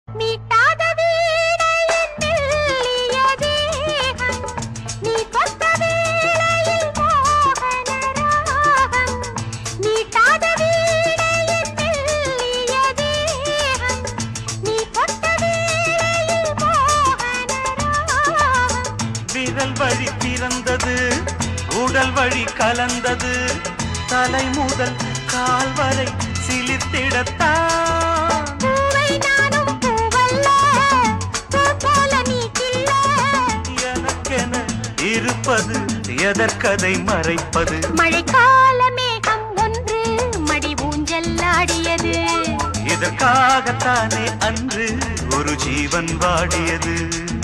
மீட்டாத வீணையின் மெல்லிய தேகம், நீ தொட்ட வேளையில் மோகன ராகம். மீட்டாத வீணையின் மெல்லிய தேகம், நீ தொட்ட வேளையில் மோகன ராகம். விரல் வழி பிறந்தது உடல் வழி கலந்தது தலை முதல் கால் வரை சிலிர்த்திடத்தான் பூவை நானும் பூவல்ல, பூ போல நீ கில்ல. எனக்கென இருப்பது எதற்கதை மறைப்பது மழைக்கால மேகம் ஒன்று மடி ஊஞ்சல் ஆடியது இதற்காகத்தானே அன்று ஒரு ஜீவன் வாடியது